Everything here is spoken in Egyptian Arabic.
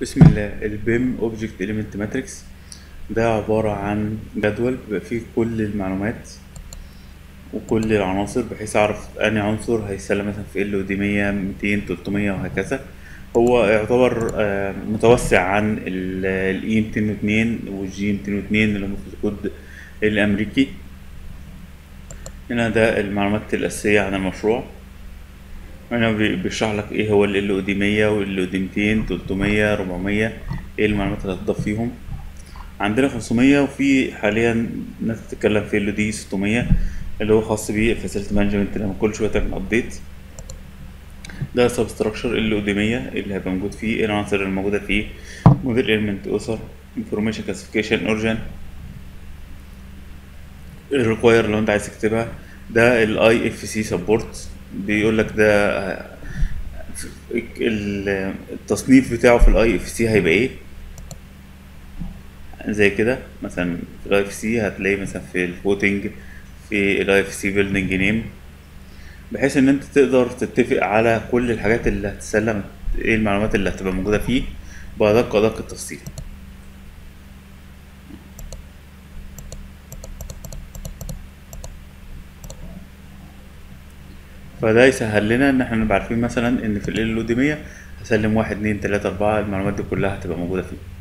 بسم الله البيم اوبجكت اليمنت ماتريكس ده عبارة عن جدول بيبقى فيه كل المعلومات وكل العناصر بحيث اعرف انهي عنصر هيسلم مثلا في ال ودي مية ميتين تلتمية وهكذا هو يعتبر آه، متوسع عن الاي ميتين واتنين والجي ميتين واتنين اللي هم في الكود الامريكي هنا ده المعلومات الاساسية عن المشروع هنا بي- بيشرح لك ايه هو ال او دي 100 وال او دي 200 300 400 ايه المعلومات اللي هتضاف فيهم عندنا 500 وفي حاليا ناس بتتكلم في ال او دي 600 اللي هو خاص بيه فاسيلتي مانجمنت لما كل شويه تعمل ابديت ده سب ستراكشر ال او دي 100 اللي هيبقى موجود فيه ايه العناصر اللي موجوده فيه موديل ايلمنت اوثر انفورميشن كلاسيفيكيشن اورجن الريكواير لو انت عايز تكتبها ده الاي اف سي سبورت بيقول لك ده ال- التصنيف بتاعه في الاي اف سي هيبقى ايه زي كده مثلا في الاي اف سي هتلاقي مثلا في الفوتنج في الاي اف سي بيلدنج نيم بحيث ان انت تقدر تتفق على كل الحاجات اللي هتسلم ايه المعلومات اللي هتبقى موجوده فيه بأدق أدق التفصيل فده يسهل لنا ان احنا نبقى عارفين مثلا ان في ال ال دي 100 هسلم واحد اتنين تلاتة اربعة المعلومات دي كلها هتبقى موجودة فيه